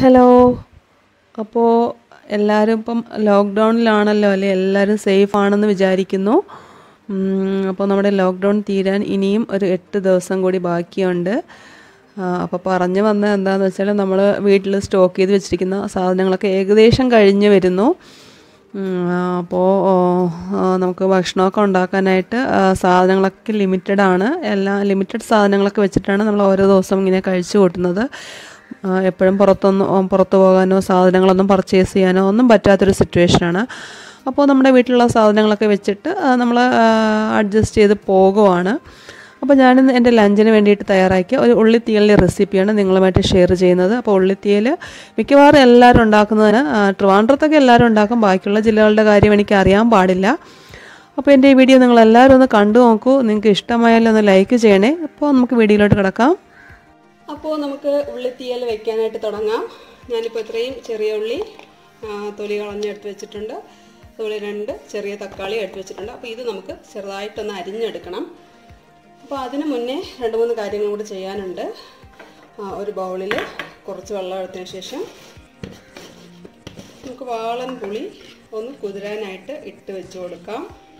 hello അപ്പോൾ എല്ലാവരും ഇപ്പം ലോക്ക്ഡൗണിലാണല്ലോ അല്ലേ എല്ലാവരും സേഫ് ആണെന്ന് വിചാരിക്കുന്നു ഉം, അപ്പോൾ നമ്മുടെ ലോക്ക്ഡൗൺ തീരാൻ ഇനിയും ഒരു എട്ട് ദിവസം കൂടി ബാക്കിയുണ്ട് ആ, അപ്പോൾ പറഞ്ഞു വന്നത് എന്താണെന്ന് വെച്ചാൽ നമ്മൾ വീട്ടിൽ സ്റ്റോക്ക് ചെയ്ത് വെച്ചിരിക്കുന്ന സാധനങ്ങളൊക്കെ ഏകദേശം കഴിഞ്ഞ് വരുന്നു ഉം, ആ, അപ്പോൾ ഓ, ആ, നമുക്ക് ഭക്ഷണമൊക്കെ ഉണ്ടാക്കാനായിട്ട് ആ, സാധനങ്ങളൊക്കെ ലിമിറ്റഡ് ആണ് എല്ലാം ലിമിറ്റഡ് സാധനങ്ങളൊക്കെ വെച്ചിട്ടാണ് നമ്മൾ ഓരോ ദിവസം ഇങ്ങനെ കഴിച്ചു കൂട്ടുന്നത് ആ, എപ്പോഴും പുറത്തൊന്നും ഉം, പുറത്ത് പോകാനോ സാധനങ്ങളൊന്നും പർച്ചേസ് ചെയ്യാനോ ഒന്നും പറ്റാത്തൊരു സിറ്റുവേഷനാണ് അപ്പോൾ നമ്മുടെ വീട്ടിലുള്ള സാധനങ്ങളൊക്കെ വെച്ചിട്ട് നമ്മൾ അഡ്ജസ്റ്റ് ചെയ്ത് പോകുവാണ് അപ്പോൾ ഞാനിന്ന് എൻ്റെ ലഞ്ചിന് വേണ്ടിയിട്ട് തയ്യാറാക്കിയ ഒരു ഉള്ളിത്തീയലിൻ്റെ റെസിപ്പിയാണ് നിങ്ങളുമായിട്ട് ഷെയർ ചെയ്യുന്നത് അപ്പോൾ ഉള്ളിത്തീയൽ മിക്കവാറും എല്ലാവരും ഉണ്ടാക്കുന്നതിന് ആ, ട്രിവാൻഡ്രത്തൊക്കെ എല്ലാവരും ഉണ്ടാക്കും ബാക്കിയുള്ള ജില്ലകളുടെ കാര്യം എനിക്ക് അറിയാൻ പാടില്ല അപ്പോൾ എൻ്റെ ഈ വീഡിയോ നിങ്ങൾ എല്ലാവരും ഒന്ന് കണ്ടു നോക്കൂ നിങ്ങൾക്ക് ഇഷ്ടമായാലും ഒന്ന് ലൈക്ക് ചെയ്യണേ അപ്പോൾ നമുക്ക് വീഡിയോയിലോട്ട് കിടക്കാം അപ്പോൾ നമുക്ക് ഉള്ളിത്തീയൽ വെക്കാനായിട്ട് തുടങ്ങാം ഞാനിപ്പോൾ ഇത്രയും ചെറിയ ഉള്ളി ആ, തൊലി കളഞ്ഞെടുത്ത് വെച്ചിട്ടുണ്ട് അതുപോലെ രണ്ട് ചെറിയ തക്കാളി എടുത്ത് വെച്ചിട്ടുണ്ട് അപ്പോൾ ഇത് നമുക്ക് ചെറുതായിട്ടൊന്ന് അരിഞ്ഞെടുക്കണം അപ്പോൾ അതിന് മുന്നേ രണ്ട് മൂന്ന് കാര്യങ്ങൾ കൂടി ചെയ്യാനുണ്ട് ആ, ഒരു ബൗളിൽ കുറച്ച് വെള്ളം എടുത്തതിന് ശേഷം നമുക്ക് വാളൻ പുളി ഒന്ന് കുതിരാനായിട്ട് ഇട്ട് വെച്ച് കൊടുക്കാം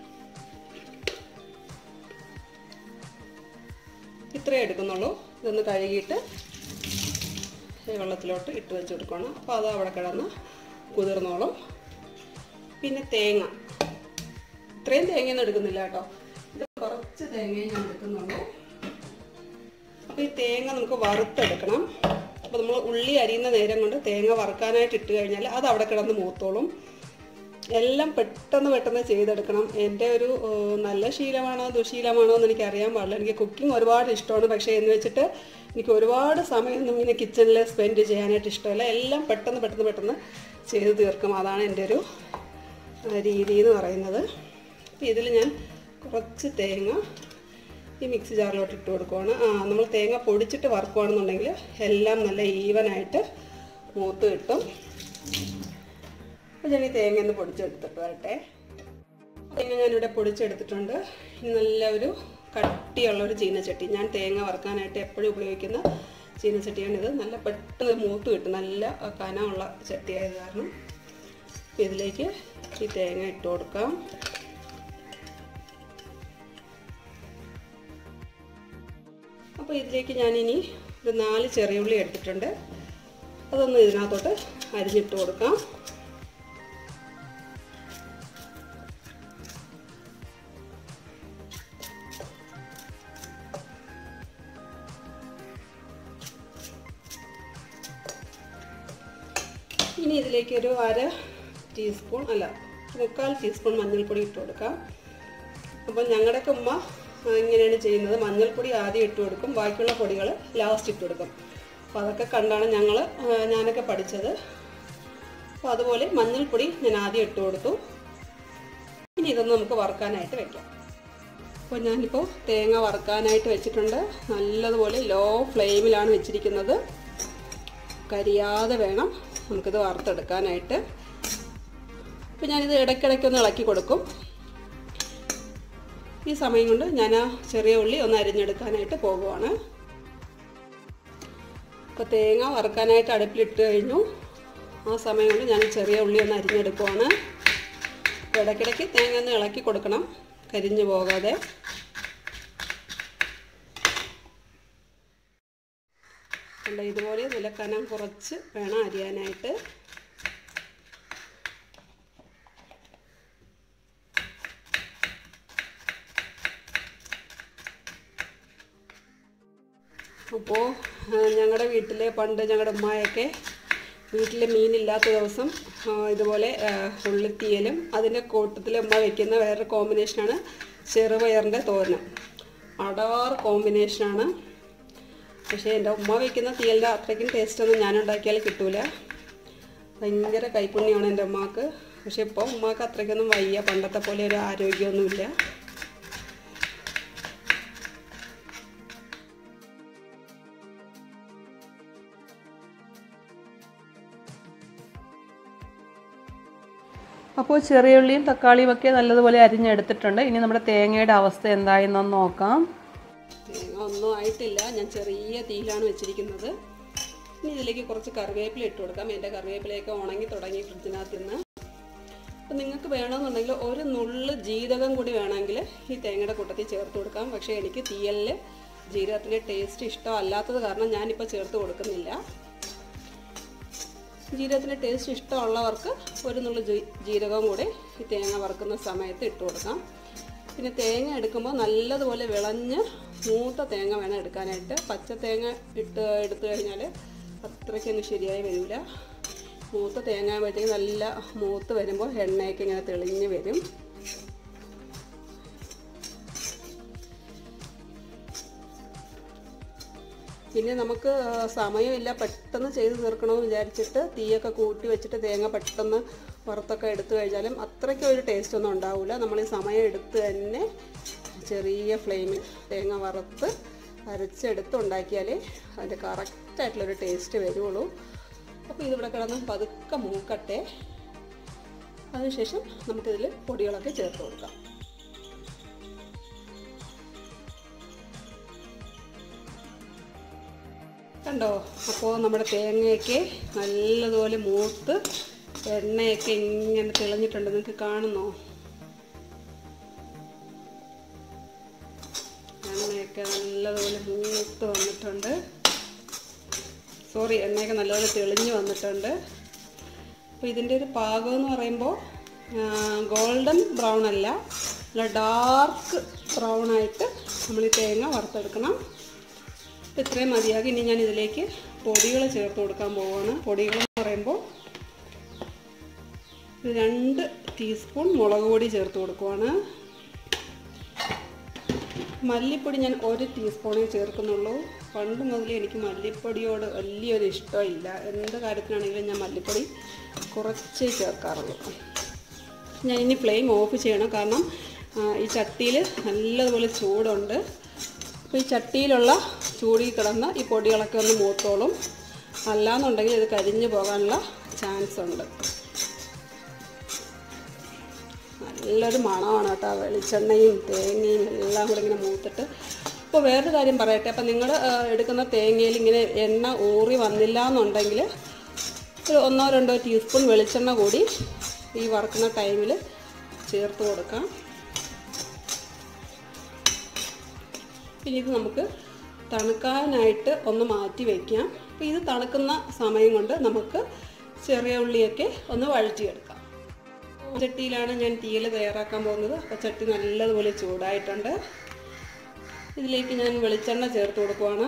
ഇത്രേ എടുക്കുന്നുള്ളൂ ഇതൊന്ന് കഴുകിയിട്ട് ഈ വെള്ളത്തിലോട്ട് ഇട്ട് വെച്ച് കൊടുക്കണം അപ്പോൾ അത് അവിടെ കിടന്ന് കുതിർന്നോളും പിന്നെ തേങ്ങ ഇത്രയും തേങ്ങയൊന്നും എടുക്കുന്നില്ല കേട്ടോ ഇത് കുറച്ച് തേങ്ങയെ ഞാൻ എടുക്കുന്നുള്ളൂ അപ്പോൾ ഈ തേങ്ങ നമുക്ക് വറുത്തെടുക്കണം അപ്പോൾ നമ്മൾ ഉള്ളി അരിയുന്ന നേരം കൊണ്ട് തേങ്ങ വറുക്കാനായിട്ട് ഇട്ട് കഴിഞ്ഞാൽ അത് അവിടെ കിടന്ന് മൂത്തോളും എല്ലാം പെട്ടെന്ന് പെട്ടെന്ന് ചെയ്തെടുക്കണം എൻ്റെ ഒരു ഏഹ്, നല്ല ശീലമാണോ ദുശീലമാണോ എന്ന് എനിക്ക് അറിയാൻ പാടില്ല എനിക്ക് കുക്കിംഗ് ഒരുപാട് ഇഷ്ടമാണ് പക്ഷേ എന്ന് വെച്ചിട്ട് എനിക്ക് ഒരുപാട് സമയമൊന്നും ഇങ്ങനെ കിച്ചണിൽ സ്പെൻഡ് ചെയ്യാനായിട്ട് ഇഷ്ടമല്ല എല്ലാം പെട്ടെന്ന് പെട്ടെന്ന് പെട്ടെന്ന് ചെയ്ത് തീർക്കും അതാണ് എൻ്റെ ഒരു ഏഹ്, രീതി എന്ന് പറയുന്നത് അപ്പോൾ ഇതിൽ ഞാൻ കുറച്ച് തേങ്ങ ഈ മിക്സി ജാറിലോട്ട് ഇട്ട് കൊടുക്കുവാണ് ആ നമ്മൾ തേങ്ങ പൊടിച്ചിട്ട് വറുക്കുവാണെന്നുണ്ടെങ്കിൽ എല്ലാം നല്ല ഈവനായിട്ട് മൂത്ത് കിട്ടും അപ്പോൾ ഞാൻ ഈ തേങ്ങ ഒന്ന് പൊടിച്ചെടുത്തിട്ട് വരട്ടെ തേങ്ങ ഞാനിവിടെ പൊടിച്ചെടുത്തിട്ടുണ്ട് ഇനി നല്ല ഒരു കട്ടിയുള്ള ഒരു ചീനച്ചട്ടി ഞാൻ തേങ്ങ വറുക്കാനായിട്ട് എപ്പോഴും ഉപയോഗിക്കുന്ന ചീനച്ചട്ടിയാണിത് നല്ല പെട്ടെന്ന് മൂത്ത് കിട്ടും നല്ല കനമുള്ള ചട്ടിയായത് കാരണം അപ്പോൾ ഇതിലേക്ക് ഈ തേങ്ങ ഇട്ട് കൊടുക്കാം അപ്പോൾ ഇതിലേക്ക് ഞാനിനി ഒരു നാല് ചെറിയ ഉള്ളി എടുത്തിട്ടുണ്ട് അതൊന്ന് ഇതിനകത്തോട്ട് അരിഞ്ഞിട്ട് കൊടുക്കാം ഇനി ഇതിലേക്ക് ഒരു അര ടീസ്പൂൺ അല്ല മുക്കാൽ ടീസ്പൂൺ മഞ്ഞൾപ്പൊടി ഇട്ട് കൊടുക്കാം അപ്പം ഞങ്ങളുടെയൊക്കെ ഉമ്മ ആ, ഇങ്ങനെയാണ് ചെയ്യുന്നത് മഞ്ഞൾപ്പൊടി ആദ്യം ഇട്ട് കൊടുക്കും ബാക്കിയുള്ള പൊടികൾ ലാസ്റ്റ് ഇട്ട് കൊടുക്കും അപ്പോൾ അതൊക്കെ കണ്ടാണ് ഞങ്ങൾ ഞാനൊക്കെ പഠിച്ചത് അപ്പോൾ അതുപോലെ മഞ്ഞൾപ്പൊടി ഞാൻ ആദ്യം ഇട്ട് കൊടുത്തു ഇനി ഇതൊന്ന് നമുക്ക് വറുക്കാനായിട്ട് വെക്കാം അപ്പോൾ ഞാനിപ്പോൾ തേങ്ങ വറുക്കാനായിട്ട് വെച്ചിട്ടുണ്ട് നല്ലതുപോലെ ലോ ഫ്ലെയിമിലാണ് വെച്ചിരിക്കുന്നത് കരിയാതെ വേണം നമുക്കിത് വറുത്തെടുക്കാനായിട്ട് അപ്പോൾ ഞാനിത് ഇടയ്ക്കിടയ്ക്ക് ഒന്ന് ഇളക്കി കൊടുക്കും ഈ സമയം കൊണ്ട് ഞാൻ ആ ചെറിയ ഉള്ളി ഒന്ന് അരിഞ്ഞെടുക്കാനായിട്ട് പോകുവാണ് അപ്പോൾ തേങ്ങ വറുക്കാനായിട്ട് അടുപ്പിലിട്ട് കഴിഞ്ഞു ആ സമയം കൊണ്ട് ഞാൻ ചെറിയ ഉള്ളി ഒന്ന് അരിഞ്ഞെടുക്കുവാണ് അപ്പോൾ ഇടയ്ക്കിടയ്ക്ക് തേങ്ങ ഒന്ന് ഇളക്കി കൊടുക്കണം കരിഞ്ഞു പോകാതെ കണ്ട ഇതുപോലെ നല്ല കനം കുറച്ച് വേണം അരിയാനായിട്ട് അപ്പോൾ ഞങ്ങളുടെ വീട്ടിലെ പണ്ട് ഞങ്ങളുടെ ഉമ്മയൊക്കെ വീട്ടിൽ മീനില്ലാത്ത ദിവസം ആ, ഇതുപോലെ ആ, ഉള്ളിത്തീയലും അതിൻ്റെ കൂട്ടത്തിൽ ഉമ്മ വെക്കുന്ന വേറൊരു കോമ്പിനേഷനാണ് ചെറുപയറിൻ്റെ തോരൻ അടാർ കോമ്പിനേഷനാണ് പക്ഷേ എൻ്റെ ഉമ്മ വയ്ക്കുന്ന തീയലിൻ്റെ അത്രയ്ക്കും ടേസ്റ്റൊന്നും ഞാൻ ഉണ്ടാക്കിയാൽ കിട്ടൂല ഭയങ്കര കൈപ്പുണ്യമാണ് എൻ്റെ ഉമ്മാക്ക് പക്ഷേ ഇപ്പോൾ ഉമ്മാക്ക് അത്രയ്ക്കൊന്നും വയ്യ പണ്ടത്തെ പോലെ ഒരു ആരോഗ്യമൊന്നുമില്ല അപ്പോൾ ചെറിയുള്ളിയും തക്കാളിയും ഒക്കെ നല്ലതുപോലെ അരിഞ്ഞെടുത്തിട്ടുണ്ട് ഇനി നമ്മുടെ തേങ്ങയുടെ അവസ്ഥ എന്തായെന്നൊന്ന് നോക്കാം തേങ്ങ ഒന്നും ആയിട്ടില്ല ഞാൻ ചെറിയ തീയിലാണ് വെച്ചിരിക്കുന്നത് ഇനി ഇതിലേക്ക് കുറച്ച് കറിവേപ്പില ഇട്ട് കൊടുക്കാം എൻ്റെ കറിവേപ്പിലയൊക്കെ ഉണങ്ങി തുടങ്ങി ഫ്രിഡ്ജിനകത്ത് നിന്ന് അപ്പം നിങ്ങൾക്ക് വേണമെന്നുണ്ടെങ്കിൽ ഒരു നുള്ള് ജീരകം കൂടി വേണമെങ്കിൽ ഈ തേങ്ങയുടെ കൂട്ടത്തിൽ ചേർത്ത് കൊടുക്കാം പക്ഷേ എനിക്ക് തീയലിൽ ജീരകത്തിൻ്റെ ടേസ്റ്റ് ഇഷ്ടമല്ലാത്തത് കാരണം ഞാനിപ്പോൾ ചേർത്ത് കൊടുക്കുന്നില്ല ജീരകത്തിൻ്റെ ടേസ്റ്റ് ഇഷ്ടമുള്ളവർക്ക് ഒരു നുള്ളു ജീ- ജീരകവും കൂടി ഈ തേങ്ങ വറുക്കുന്ന സമയത്ത് ഇട്ട് കൊടുക്കാം പിന്നെ തേങ്ങ എടുക്കുമ്പോൾ നല്ലതുപോലെ വിളഞ്ഞ് മൂത്ത തേങ്ങ വേണം എടുക്കാനായിട്ട് പച്ച തേങ്ങ ഇട്ട് എടുത്തു കഴിഞ്ഞാൽ അത്രയ്ക്കൊന്നും ശരിയായി വരില്ല മൂത്ത തേങ്ങ ആകുമ്പോഴത്തേക്ക് നല്ല മൂത്ത് വരുമ്പോൾ എണ്ണയൊക്കെ ഇങ്ങനെ തെളിഞ്ഞ് വരും പിന്നെ നമുക്ക് ആ, സമയമില്ല പെട്ടെന്ന് ചെയ്ത് തീർക്കണമെന്ന് വിചാരിച്ചിട്ട് തീയൊക്കെ കൂട്ടി വെച്ചിട്ട് തേങ്ങ പെട്ടെന്ന് വറുത്തൊക്കെ എടുത്തു കഴിഞ്ഞാലും അത്രയ്ക്കും ഒരു ടേസ്റ്റ് ഒന്നും ഉണ്ടാവില്ല നമ്മൾ ഈ സമയം എടുത്ത് തന്നെ ചെറിയ ഫ്ലെയിമിൽ തേങ്ങ വറുത്ത് അരച്ചെടുത്ത് ഉണ്ടാക്കിയാലേ അതിൻ്റെ കറക്റ്റായിട്ടുള്ളൊരു ടേസ്റ്റ് വരുള്ളൂ അപ്പോൾ ഇതിവിടെ കിടന്ന് പതുക്കെ മൂക്കട്ടെ അതിനുശേഷം നമുക്കിതിൽ പൊടികളൊക്കെ ചേർത്ത് കൊടുക്കാം കണ്ടോ അപ്പോൾ നമ്മുടെ തേങ്ങയൊക്കെ നല്ലതുപോലെ മൂത്ത് എണ്ണയൊക്കെ ഇങ്ങനെ തെളിഞ്ഞിട്ടുണ്ട് നിങ്ങൾക്ക് കാണുന്നോ എണ്ണയൊക്കെ നല്ലതുപോലെ മൂത്ത് വന്നിട്ടുണ്ട് സോറി എണ്ണയൊക്കെ നല്ലപോലെ തെളിഞ്ഞ് വന്നിട്ടുണ്ട് അപ്പോൾ ഇതിൻ്റെ ഒരു പാകം എന്ന് പറയുമ്പോൾ ഗോൾഡൻ ബ്രൗൺ അല്ല നല്ല ഡാർക്ക് ബ്രൗൺ ആയിട്ട് നമ്മൾ ഈ തേങ്ങ വറുത്തെടുക്കണം അപ്പോൾ ഇത്രയും മതിയാകും ഇനി ഞാൻ ഇതിലേക്ക് പൊടികൾ ചേർത്ത് കൊടുക്കാൻ പോവുകയാണ് പൊടികൾ എന്ന് പറയുമ്പോൾ ഒരു രണ്ട് ടീസ്പൂൺ മുളക് പൊടി ചേർത്ത് കൊടുക്കുവാണ് മല്ലിപ്പൊടി ഞാൻ ഒരു ടീസ്പൂണേ ചേർക്കുന്നുള്ളൂ പണ്ട് മുതലേ എനിക്ക് മല്ലിപ്പൊടിയോട് വലിയൊരു ഇഷ്ടമില്ല എന്ത് കാര്യത്തിനാണെങ്കിലും ഞാൻ മല്ലിപ്പൊടി കുറച്ചേ ചേർക്കാറുള്ളൂ ഞാൻ ഇനി ഫ്ലെയിം ഓഫ് ചെയ്യണം കാരണം ആ, ഈ ചട്ടിയിൽ നല്ലതുപോലെ ചൂടുണ്ട് അപ്പോൾ ഈ ചട്ടിയിലുള്ള ചൂടിൽ കിടന്ന് ഈ പൊടികളൊക്കെ ഒന്ന് മൂത്തോളും അല്ലാന്നുണ്ടെങ്കിൽ ഇത് കരിഞ്ഞു പോകാനുള്ള ചാൻസ് ഉണ്ട് നല്ലൊരു മണമാണ് കേട്ടോ വെളിച്ചെണ്ണയും തേങ്ങയും എല്ലാം കൂടെ ഇങ്ങനെ മൂത്തിട്ട് അപ്പോൾ വേറൊരു കാര്യം പറയട്ടെ അപ്പം നിങ്ങൾ എടുക്കുന്ന തേങ്ങയിൽ ഇങ്ങനെ എണ്ണ ഊറി വന്നില്ല എന്നുണ്ടെങ്കിൽ ഒരു ഒന്നോ രണ്ടോ ടീസ്പൂൺ വെളിച്ചെണ്ണ കൂടി ഈ വറുക്കുന്ന ടൈമിൽ ചേർത്ത് കൊടുക്കാം പിന്നെ ഇത് നമുക്ക് തണുക്കാനായിട്ട് ഒന്ന് മാറ്റി വയ്ക്കാം അപ്പോൾ ഇത് തണുക്കുന്ന സമയം കൊണ്ട് നമുക്ക് ചെറിയ ഉള്ളിയൊക്കെ ഒന്ന് വഴറ്റിയെടുക്കാം ചട്ടിയിലാണ് ഞാൻ തീയൽ തയ്യാറാക്കാൻ പോകുന്നത് അപ്പോൾ ചട്ടി നല്ലതുപോലെ ചൂടായിട്ടുണ്ട് ഇതിലേക്ക് ഞാൻ വെളിച്ചെണ്ണ ചേർത്ത് കൊടുക്കുവാണ്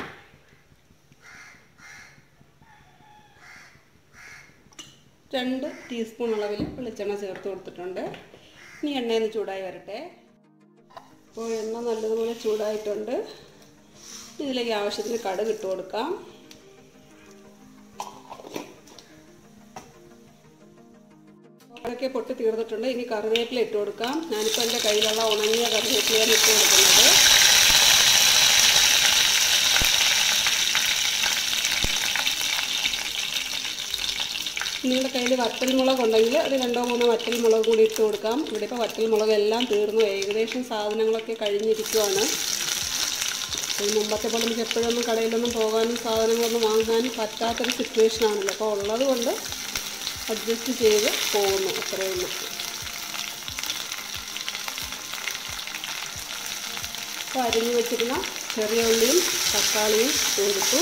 രണ്ട് ടീസ്പൂൺ അളവിൽ വെളിച്ചെണ്ണ ചേർത്ത് കൊടുത്തിട്ടുണ്ട് ഇനി എണ്ണയൊന്ന് ചൂടായി വരട്ടെ അപ്പോൾ എണ്ണ നല്ലതുപോലെ ചൂടായിട്ടുണ്ട് ഇതിലേക്ക് ആവശ്യത്തിന് കടുക് ഇട്ട് കൊടുക്കാം അതൊക്കെ പൊട്ടി തീർന്നിട്ടുണ്ട് ഇനി കറിവേപ്പില ഇട്ട് കൊടുക്കാം ഞാനിപ്പോൾ എൻ്റെ കയ്യിലുള്ള ഉണങ്ങിയ കറിവേപ്പിലയാണ് ഇട്ട് കൊടുക്കുന്നത് നിങ്ങളുടെ കയ്യിൽ വറ്റൽമുളക് ഉണ്ടെങ്കിൽ അത് രണ്ടോ മൂന്നോ വറ്റൽമുളക് കൂടി ഇട്ട് കൊടുക്കാം ഇവിടെ ഇപ്പോൾ വറ്റൽമുളക് എല്ലാം തീർന്നു ഏകദേശം സാധനങ്ങളൊക്കെ കഴിഞ്ഞിരിക്കുവാണ് ഈ മുമ്പത്തെ പോലെ നമുക്ക് എപ്പോഴൊന്നും കടയിലൊന്നും പോകാനും സാധനങ്ങളൊന്നും വാങ്ങാനും പറ്റാത്തൊരു സിറ്റുവേഷൻ ആണല്ലോ അപ്പോൾ ഉള്ളത് കൊണ്ട് അഡ്ജസ്റ്റ് ചെയ്ത് പോകുന്നു അത്രയേ ഉള്ളൂ അപ്പോൾ അരിഞ്ഞു വെച്ചിരുന്ന ചെറിയ ഉള്ളിയും തക്കാളിയും കൊടുത്തു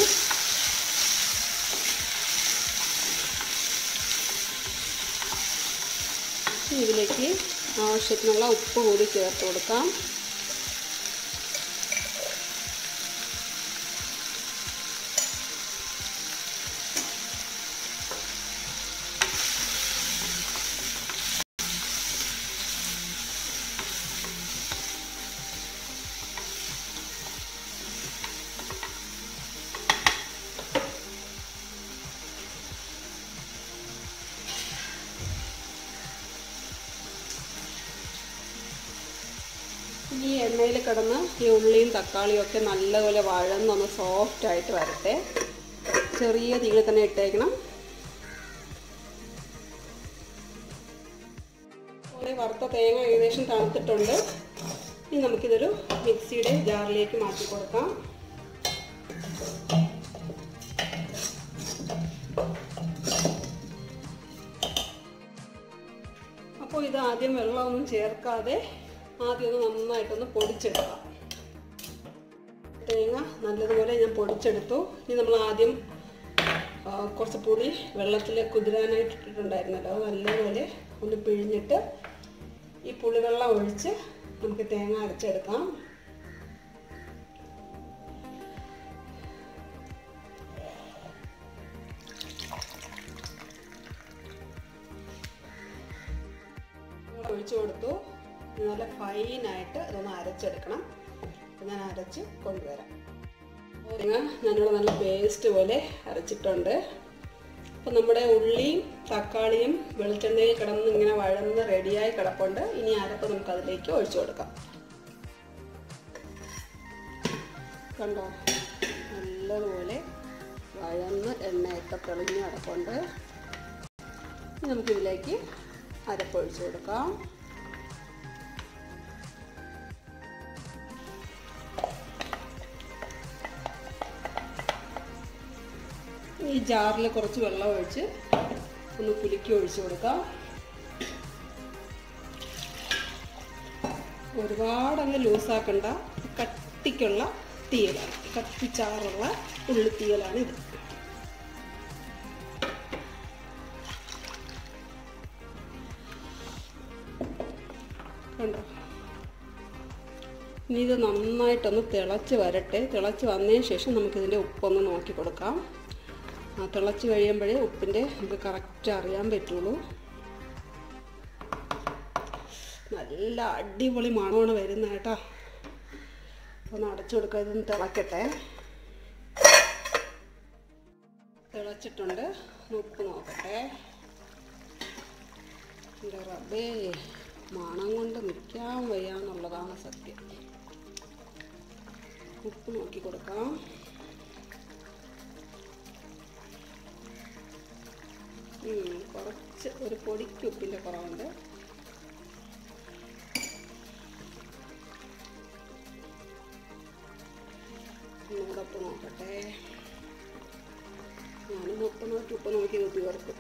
ഇനി ഇതിലേക്ക് ആവശ്യത്തിനുള്ള ഉപ്പ് കൂടി ചേർത്ത് കൊടുക്കാം ഈ എണ്ണയിൽ കിടന്ന് ഈ ഉള്ളിയും തക്കാളിയും ഒക്കെ നല്ലപോലെ വഴന്നൊന്ന് സോഫ്റ്റ് ആയിട്ട് വരട്ടെ ചെറിയ തീയിൽ തന്നെ ഇട്ടേക്കണം ഇവിടെ വറുത്ത തേങ്ങ ഏകദേശം തണുത്തിട്ടുണ്ട് ഇനി നമുക്കിതൊരു മിക്സിയുടെ ജാറിലേക്ക് മാറ്റി കൊടുക്കാം ഇത് ആദ്യം വെള്ളമൊന്നും ചേർക്കാതെ ആദ്യം ഒന്ന് നന്നായിട്ടൊന്ന് പൊടിച്ചെടുക്കാം തേങ്ങ നല്ലതുപോലെ ഞാൻ പൊടിച്ചെടുത്തു ഇനി നമ്മൾ ആദ്യം ആ, കുറച്ച് പുളി വെള്ളത്തിൽ കുതിരാനായിട്ട് ഇട്ടിട്ടുണ്ടായിരുന്നല്ലോ അത് നല്ലതുപോലെ ഒന്ന് പിഴിഞ്ഞിട്ട് ഈ പുളിവെള്ളം ഒഴിച്ച് നമുക്ക് തേങ്ങ അരച്ചെടുക്കാം ഒഴിച്ചു കൊടുത്തു ഇനി നല്ല ഫൈനായിട്ട് ഇതൊന്ന് അരച്ചെടുക്കണം അപ്പം ഞാൻ അരച്ച് കൊണ്ടുവരാം തേങ്ങ ഞാനിവിടെ നല്ല പേസ്റ്റ് പോലെ അരച്ചിട്ടുണ്ട് അപ്പം നമ്മുടെ ഉള്ളിയും തക്കാളിയും വെളിച്ചെണ്ണയിൽ കിടന്ന് ഇങ്ങനെ വഴന്ന് റെഡിയായി കിടപ്പുണ്ട് ഇനി അരപ്പ് നമുക്ക് അതിലേക്ക് ഒഴിച്ചു കൊടുക്കാം കണ്ടോ നല്ലതുപോലെ വഴന്ന് എണ്ണയൊക്കെ തെളിഞ്ഞ് കിടപ്പുണ്ട് ഇനി നമുക്കിതിലേക്ക് അരപ്പ് ഒഴിച്ചു കൊടുക്കാം ഈ ജാറിൽ കുറച്ച് വെള്ളം ഒഴിച്ച് ഒന്ന് കുലുക്കി ഒഴിച്ചു കൊടുക്കാം ഒരുപാടങ്ങ് ലൂസാക്കണ്ട കട്ടിക്കുള്ള തീയലാണ് കത്തിച്ചാറുള്ള ഉള്ളിത്തീയലാണ് ഇത് കണ്ടോ ഇനി ഇത് നന്നായിട്ടൊന്ന് തിളച്ച് വരട്ടെ തിളച്ച് വന്നതിന് ശേഷം നമുക്കിതിൻ്റെ ഉപ്പൊന്ന് നോക്കി കൊടുക്കാം ആ തിളച്ച് കഴിയുമ്പോഴേ ഉപ്പിൻ്റെ നമുക്ക് കറക്റ്റ് അറിയാൻ പറ്റുള്ളൂ നല്ല അടിപൊളി മണമാണ് വരുന്നത് കേട്ടോ ഒന്ന് അടച്ചു കൊടുക്കുക ഇതൊന്ന് തിളക്കട്ടെ തിളച്ചിട്ടുണ്ട് ഒന്ന് ഉപ്പ് നോക്കട്ടെ എൻ്റെ റബ്ബേ മണം കൊണ്ട് നിൽക്കാൻ വയ്യാന്നുള്ളതാണ് സത്യം ഉപ്പ് നോക്കി കൊടുക്കാം ഉം, കുറച്ച് ഒരു പൊടിക്ക് ഉപ്പിൻ്റെ കുറവുണ്ട് ഒന്നുകൂടെ ഉപ്പ് നോക്കട്ടെ ഞാനും ഉപ്പ് നോക്കി ഉപ്പ് നോക്കി ഇത് തീർക്കും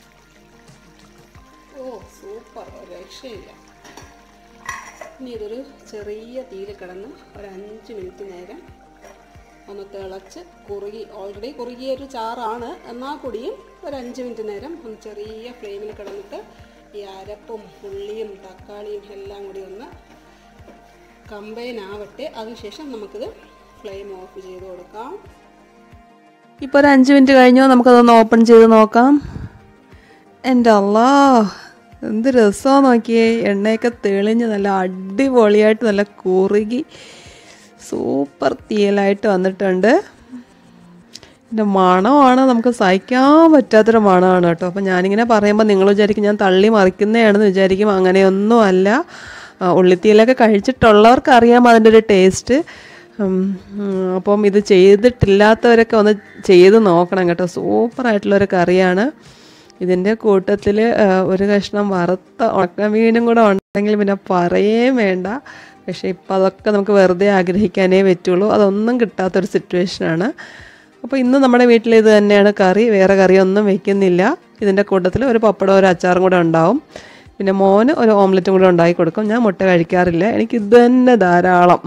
ഓ സൂപ്പർ ഒരു രക്ഷയില്ല ഇനി ഇതൊരു ചെറിയ തീയിൽ കിടന്ന് ഒരു അഞ്ച് മിനിറ്റ് നേരം ഒന്ന് തിളച്ച് കുറുകി ഓൾറെഡി കുറുകിയ ഒരു ചാറാണ് എന്നാൽ കൂടിയും ഒരു അഞ്ച് മിനിറ്റ് നേരം ഒന്ന് ചെറിയ ഫ്ലെയിമിൽ കിടന്നിട്ട് ഈ അരപ്പും ഉള്ളിയും തക്കാളിയും എല്ലാം കൂടി ഒന്ന് കമ്പൈൻ ആവട്ടെ അതിനുശേഷം നമുക്കിത് ഫ്ലെയിം ഓഫ് ചെയ്ത് കൊടുക്കാം ഇപ്പോൾ ഒരു അഞ്ച് മിനിറ്റ് കഴിഞ്ഞോ നമുക്കതൊന്ന് ഓപ്പൺ ചെയ്ത് നോക്കാം എൻ്റെ അല്ലാ എന്ത് രസമാണ് നോക്കിയേ എണ്ണയൊക്കെ തെളിഞ്ഞ് നല്ല അടിപൊളിയായിട്ട് നല്ല കുറുകി സൂപ്പർ തീയലായിട്ട് വന്നിട്ടുണ്ട് ഇതിൻ്റെ മണമാണ് നമുക്ക് സഹിക്കാൻ പറ്റാത്തൊരു മണമാണ് കേട്ടോ അപ്പോൾ ഞാനിങ്ങനെ പറയുമ്പോൾ നിങ്ങൾ വിചാരിക്കും ഞാൻ തള്ളി മറിക്കുന്നതാണെന്ന് വിചാരിക്കും അങ്ങനെയൊന്നും അല്ല ആ, ഉള്ളിത്തീയിലൊക്കെ കഴിച്ചിട്ടുള്ളവർക്ക് അറിയാം അതിൻ്റെ ഒരു ടേസ്റ്റ് ഉം, ഉം, അപ്പം ഇത് ചെയ്തിട്ടില്ലാത്തവരൊക്കെ ഒന്ന് ചെയ്ത് നോക്കണം കേട്ടോ സൂപ്പറായിട്ടുള്ളൊരു കറിയാണ് ഇതിൻ്റെ കൂട്ടത്തിൽ ഒരു കഷ്ണം വറുത്ത ഉണക്കമീനും കൂടെ ഉണ്ടെങ്കിൽ പിന്നെ പറയേ വേണ്ട പക്ഷേ ഇപ്പം അതൊക്കെ നമുക്ക് വെറുതെ ആഗ്രഹിക്കാനേ പറ്റുള്ളൂ അതൊന്നും കിട്ടാത്തൊരു സിറ്റുവേഷനാണ് അപ്പോൾ ഇന്ന് നമ്മുടെ വീട്ടിൽ ഇത് തന്നെയാണ് കറി വേറെ കറിയൊന്നും വെക്കുന്നില്ല ഇതിൻ്റെ കൂട്ടത്തിൽ ഒരു പപ്പടം ഒരു അച്ചാറും കൂടെ ഉണ്ടാവും പിന്നെ മോന് ഒരു ഓംലെറ്റും കൂടെ ഉണ്ടാക്കി കൊടുക്കും ഞാൻ മുട്ട കഴിക്കാറില്ല എനിക്ക് ഇത് തന്നെ ധാരാളം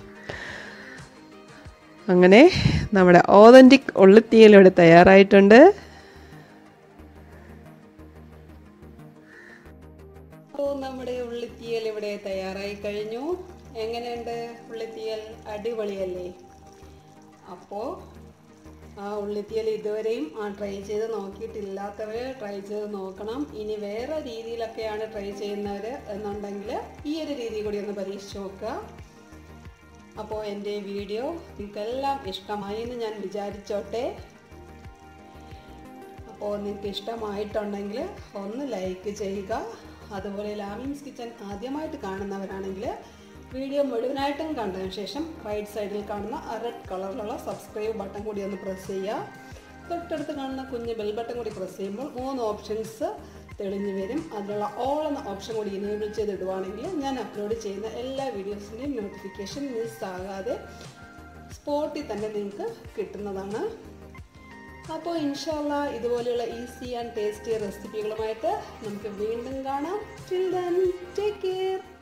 അങ്ങനെ നമ്മുടെ ഓതൻറ്റിക് ഉള്ളിത്തീയൽ ഇവിടെ തയ്യാറായിട്ടുണ്ട് അപ്പോൾ നമ്മുടെ ഉള്ളിത്തീയൽ ഇവിടെ തയ്യാറായി കഴിഞ്ഞു എങ്ങനെയുണ്ട് ഉള്ളിത്തീയൽ അടിപൊളിയല്ലേ അപ്പോൾ ആ ഉള്ളിത്തീയൽ ഇതുവരെയും ആ ട്രൈ ചെയ്ത് നോക്കിയിട്ടില്ലാത്തവർ ട്രൈ ചെയ്ത് നോക്കണം ഇനി വേറെ രീതിയിലൊക്കെയാണ് ട്രൈ ചെയ്യുന്നവർ എന്നുണ്ടെങ്കിൽ ഈ ഒരു രീതി കൂടി ഒന്ന് പരീക്ഷിച്ച് നോക്കുക അപ്പോൾ എൻ്റെ വീഡിയോ നിങ്ങൾക്കെല്ലാം ഇഷ്ടമായി എന്ന് ഞാൻ വിചാരിച്ചോട്ടെ അപ്പോൾ നിങ്ങൾക്ക് ഇഷ്ടമായിട്ടുണ്ടെങ്കിൽ ഒന്ന് ലൈക്ക് ചെയ്യുക അതുപോലെ ലാമിൻസ് കിച്ചൻ ആദ്യമായിട്ട് കാണുന്നവരാണെങ്കിൽ വീഡിയോ മുഴുവനായിട്ടും കണ്ടതിന് ശേഷം റൈറ്റ് സൈഡിൽ കാണുന്ന ആ റെഡ് കളറിലുള്ള സബ്സ്ക്രൈബ് ബട്ടൺ കൂടി ഒന്ന് പ്രസ് ചെയ്യുക തൊട്ടടുത്ത് കാണുന്ന കുഞ്ഞ് ബെൽ ബട്ടൺ കൂടി പ്രസ് ചെയ്യുമ്പോൾ മൂന്ന് ഓപ്ഷൻസ് തെളിഞ്ഞു വരും അതിലുള്ള ഓൾ എന്ന ഓപ്ഷൻ കൂടി ഇനേബിൾ ചെയ്തിടുവാണെങ്കിൽ ഞാൻ അപ്ലോഡ് ചെയ്യുന്ന എല്ലാ വീഡിയോസിൻ്റെയും നോട്ടിഫിക്കേഷൻ മിസ് ആകാതെ സ്പോട്ടിൽ തന്നെ നിങ്ങൾക്ക് കിട്ടുന്നതാണ് അപ്പോൾ ഇൻഷാല്ല ഇതുപോലെയുള്ള ഈസി ആൻഡ് ടേസ്റ്റി റെസിപ്പികളുമായിട്ട് നമുക്ക് വീണ്ടും കാണാം ടിൽ ദെൻ ടേക്ക് കെയർ